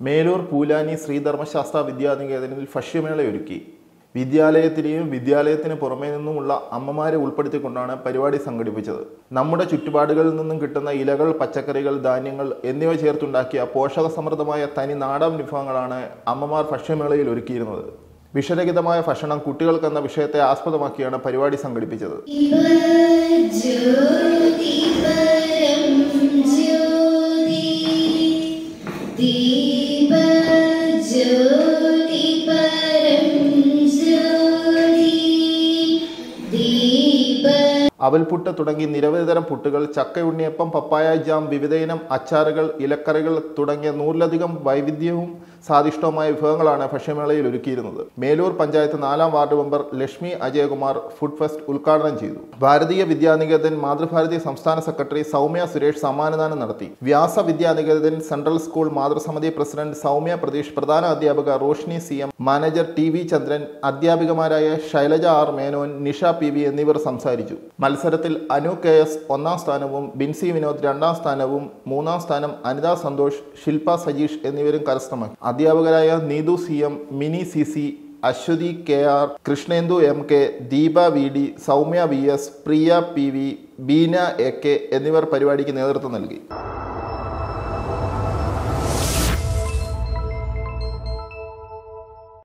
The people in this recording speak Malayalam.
മേലൂർ പൂലാനി ശ്രീധർമ്മശാസ്ത്ര വിദ്യാനികേതനിൽ ഭക്ഷ്യമേളയൊരുക്കി വിദ്യാലയത്തിലെയും വിദ്യാലയത്തിന് പുറമേ നിന്നുമുള്ള അമ്മമാരെ ഉൾപ്പെടുത്തിക്കൊണ്ടാണ് പരിപാടി സംഘടിപ്പിച്ചത് നമ്മുടെ ചുറ്റുപാടുകളിൽ നിന്നും കിട്ടുന്ന ഇലകൾ പച്ചക്കറികൾ ധാന്യങ്ങൾ എന്നിവ ചേർത്തുണ്ടാക്കിയ പോഷകസമൃദ്ധമായ തനി നാടൻ വിഭവങ്ങളാണ് അമ്മമാർ ഭക്ഷ്യമേളയിൽ ഒരുക്കിയിരുന്നത് വിഷരഹിതമായ ഭക്ഷണം കുട്ടികൾക്കെന്ന വിഷയത്തെ ആസ്പദമാക്കിയാണ് പരിപാടി സംഘടിപ്പിച്ചത് ജ്യോതി പരം ജ്യോതി ദീപ ജ്യോതി പരം ജ്യോതി ദീപ അവൽപുട്ട് തുടങ്ങി നിരവധി തരം പുട്ടുകൾ ചക്കയുണ്ണിയപ്പം പപ്പായ ജാം വിവിധയിനം അച്ചാറുകൾ ഇലക്കറികൾ തുടങ്ങിയ നൂറിലധികം വൈവിധ്യവും സ്വാദിഷ്ടവുമായ വിഭവങ്ങളാണ് ഭക്ഷ്യമേളയിൽ ഒരുക്കിയിരുന്നത് മേലൂർ പഞ്ചായത്ത് നാലാം ward member Lakshmi Ajayakumar food fest ഉദ്ഘാടനം ചെയ്തു ഭാരതീയ വിദ്യാനികേതൻ മാതൃഭാരതി സംസ്ഥാന സെക്രട്ടറി സൗമ്യ സുരേഷ് സമ്മാനദാനം നടത്തി വ്യാസ വിദ്യാനികേതൻ സെൻട്രൽ സ്കൂൾ മാതൃസമിതി പ്രസിഡന്റ് സൗമ്യ പ്രതീഷ് പ്രധാന അധ്യാപക Roshni C M manager T V Chandran അധ്യാപികമാരായ Shailaja R Menon Nisha P V എന്നിവർ സംസാരിച്ചു മത്സരത്തിൽ അനു കെ എസ് ഒന്നാം സ്ഥാനവും ബിൻസി വിനോദ് രണ്ടാം സ്ഥാനവും മൂന്നാം സ്ഥാനം അനിത സന്തോഷ് ശില്പ സജീഷ് എന്നിവരും കരസ്ഥമാക്കി അധ്യാപകരായ Neethu C M Mini C C Aswathi K R Krishnendu M K Deepa V D Soumya V S Priya P V Beena A K എന്നിവർ പരിപാടിക്ക് നേതൃത്വം നൽകി